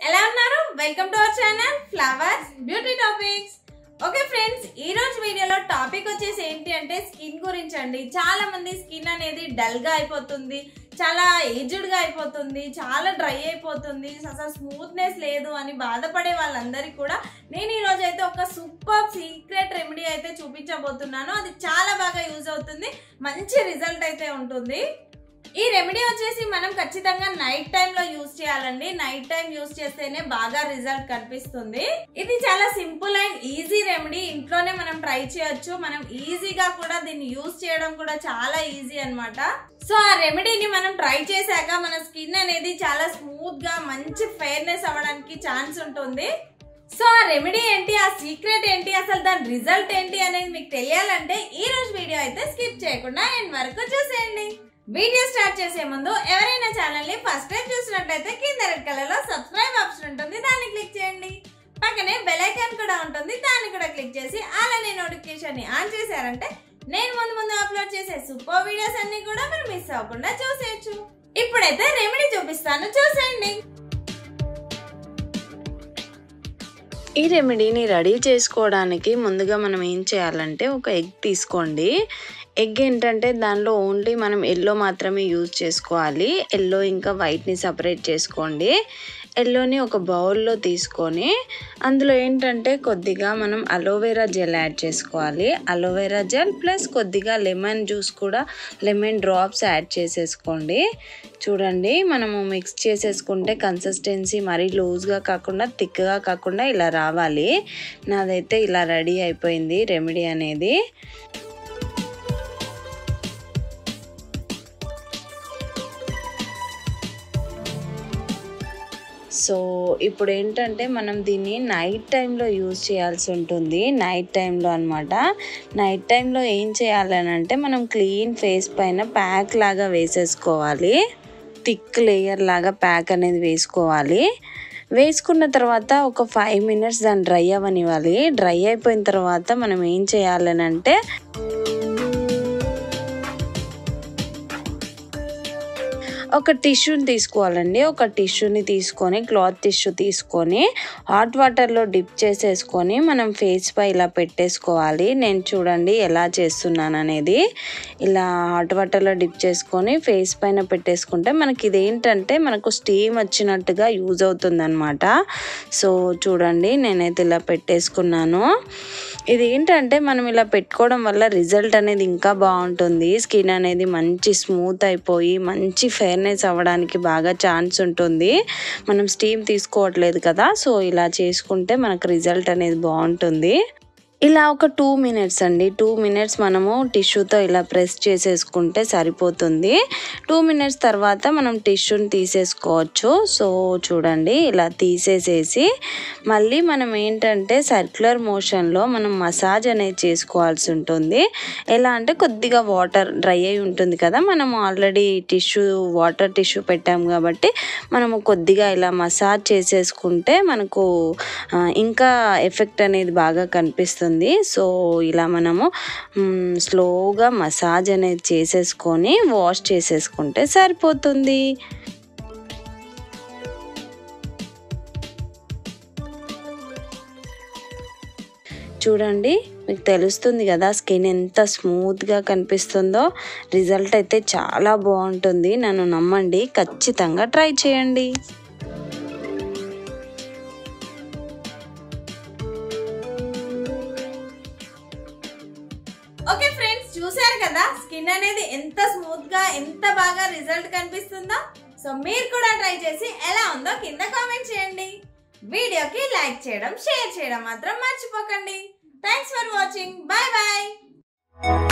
ఎలా ఉన్నారు welcome to our channel flowers beauty topics okay friends ఈ రోజు వీడియోలో టాపిక్ వచ్చేసి ఏంటి అంటే స్కిన్ గురించి అండి చాలా మంది స్కిన్ అనేది డల్ గా అయిపోతుంది చాలా ఏజ్డ్ గా అయిపోతుంది చాలా డ్రై అయిపోతుంది అసలు స్మూత్నెస్ లేదు అని బాధపడే వాళ్ళందరికీ కూడా నేను ఈ రోజు అయితే ఒక సూపర్ సీక్రెట్ రెమెడీ అయితే చూపించబోతున్నాను అది చాలా బాగా యూజ్ అవుతుంది మంచి రిజల్ట్ అయితే ఉంటుంది ఈ రెమెడీ వచ్చేసి మనం ఖచ్చితంగా నైట్ టైం లో యూజ్ చేయాలండి నైట్ టైం యూజ్ చేస్తేనే బాగా రిజల్ట్ కనిపిస్తుంది ఇది చాలా సింపుల్ అండ్ ఈజీ రెమెడీ ఇంట్లోనే మనం ట్రై చేయొచ్చు మనం ఈజీగా కూడా దీన్ని యూజ్ చేయడం కూడా చాలా ఈజీ అన్నమాట సో ఆ రెమెడీని మనం ట్రై చేశాక మన స్కిన్ అనేది చాలా స్మూత్ గా మంచి ఫెయిర్నెస్ అవ్వడానికి ఛాన్స్ ఉంటుంది సో ఆ రెమెడీ ఏంటి ఆ సీక్రెట్ ఏంటి అసలు దాని రిజల్ట్ ఏంటి అనేది మీకు తెలియాలంటే ఈ రోజు వీడియో అయితే స్కిప్ చేయకుండా ఎండ్ వరకు చూసేయండి వీడియో స్టార్ట్ చేసే ముందు ఎవరైనా ఛానల్ ని ఫస్ట్ టైం చూసినట్లయితే కింద రెడ్ కలర్ లో సబ్స్క్రైబ్ ఆప్షన్ ఉంటుంది దాన్ని క్లిక్ చేయండి పక్కనే బెల్ ఐకాన్ కూడా ఉంటుంది దాన్ని కూడా క్లిక్ చేసి అలానే నోటిఫికేషన్ ని ఆన్ చేశారంటే నేను ముందు ముందు అప్లోడ్ చేసే సూపర్ వీడియోస్ అన్ని కూడా మీరు మిస్ అవ్వకుండా చూసేయచ్చు ఇప్పుడైతే రెమెడీ చూపిస్తాను చూసేయండి ఈ రెమెడీని రెడీ చేసుకోవడానికి ముందుగా మనం ఏం చేయాలంటే ఒక ఎగ్ తీసుకోండి ఎగ్ ఏంటంటే దానిలో ఓన్లీ మనం ఎల్లో మాత్రమే యూజ్ చేసుకోవాలి ఎల్లో ఇంకా వైట్ని సపరేట్ చేసుకోండి ఎల్లోని ఒక బౌల్లో తీసుకొని అందులో ఏంటంటే కొద్దిగా మనం అలోవెరా జెల్ యాడ్ చేసుకోవాలి అలోవెరా జెల్ ప్లస్ కొద్దిగా లెమన్ జ్యూస్ కూడా లెమన్ డ్రాప్స్ యాడ్ చేసేసుకోండి చూడండి మనము మిక్స్ చేసేసుకుంటే కన్సిస్టెన్సీ మరీ లూజ్గా కాకుండా థిక్గా కాకుండా ఇలా రావాలి నాదైతే ఇలా రెడీ అయిపోయింది రెమెడీ అనేది సో ఇప్పుడు ఏంటంటే మనం దీన్ని నైట్ టైంలో యూజ్ చేయాల్సి ఉంటుంది నైట్ టైంలో అనమాట నైట్ టైంలో ఏం చేయాలని అంటే మనం క్లీన్ ఫేస్ పైన ప్యాక్ లాగా వేసేసుకోవాలి థిక్ లేయర్ లాగా ప్యాక్ అనేది వేసుకోవాలి వేసుకున్న తర్వాత ఒక ఫైవ్ మినిట్స్ దాన్ని డ్రై అవ్వనివ్వాలి డ్రై అయిపోయిన తర్వాత మనం ఏం చేయాలని అంటే ఒక టిష్యూని తీసుకోవాలండి ఒక టిష్యూని తీసుకొని క్లాత్ టిష్యూ తీసుకొని హాట్ వాటర్లో డిప్ చేసేసుకొని మనం ఫేస్ పై ఇలా పెట్టేసుకోవాలి నేను చూడండి ఎలా చేస్తున్నాను అనేది ఇలా హాట్ వాటర్లో డిప్ చేసుకొని ఫేస్ పైన పెట్టేసుకుంటే మనకి ఇది ఏంటంటే మనకు స్టీమ్ వచ్చినట్టుగా యూజ్ అవుతుంది అనమాట సో చూడండి నేనైతే ఇలా పెట్టేసుకున్నాను ఇది ఏంటంటే మనం ఇలా పెట్టుకోవడం వల్ల రిజల్ట్ అనేది ఇంకా బాగుంటుంది స్కిన్ అనేది మంచి స్మూత్ అయిపోయి మంచి ఫెయిర్నెస్ అవ్వడానికి బాగా ఛాన్స్ ఉంటుంది మనం స్టీమ్ తీసుకోవట్లేదు కదా సో ఇలా చేసుకుంటే మనకు రిజల్ట్ అనేది బాగుంటుంది ఇలా ఒక టూ మినిట్స్ అండి టూ మినిట్స్ మనము టిష్యూతో ఇలా ప్రెస్ చేసేసుకుంటే సరిపోతుంది టూ మినిట్స్ తర్వాత మనం టిష్యూని తీసేసుకోవచ్చు సో చూడండి ఇలా తీసేసేసి మళ్ళీ మనం ఏంటంటే సర్క్యులర్ మోషన్లో మనం మసాజ్ అనేది చేసుకోవాల్సి ఉంటుంది ఎలా అంటే కొద్దిగా వాటర్ డ్రై అయి ఉంటుంది కదా మనం ఆల్రెడీ టిష్యూ వాటర్ టిష్యూ పెట్టాం కాబట్టి మనము కొద్దిగా ఇలా మసాజ్ చేసేసుకుంటే మనకు ఆ, ఇంకా ఎఫెక్ట్ అనేది బాగా కనిపిస్తుంది సో ఇలా మనము మ్, స్లోగా మసాజ్ అనేది చేసేసుకొని వాష్ చేసేసుకుంటే సరిపోతుంది చూడండి మీకు తెలుస్తుంది కదా స్కిన్ ఎంత స్మూత్గా కనిపిస్తుందో రిజల్ట్ అయితే చాలా బాగుంటుంది నన్ను నమ్మండి ఖచ్చితంగా ట్రై చేయండి ఓకే ఫ్రెండ్స్ చూసారు కదా స్కిన్ అనేది ఎంత స్మూత్ గా ఎంత బాగా రిజల్ట్ కనిపిస్తుందో సో మీరు కూడా ట్రై చేసి ఎలా ఉందో కింద కామెంట్ చేయండి వీడియోకి లైక్ చేయడం షేర్ చేయడం మాత్రం మర్చిపోకండి thanks for watching bye bye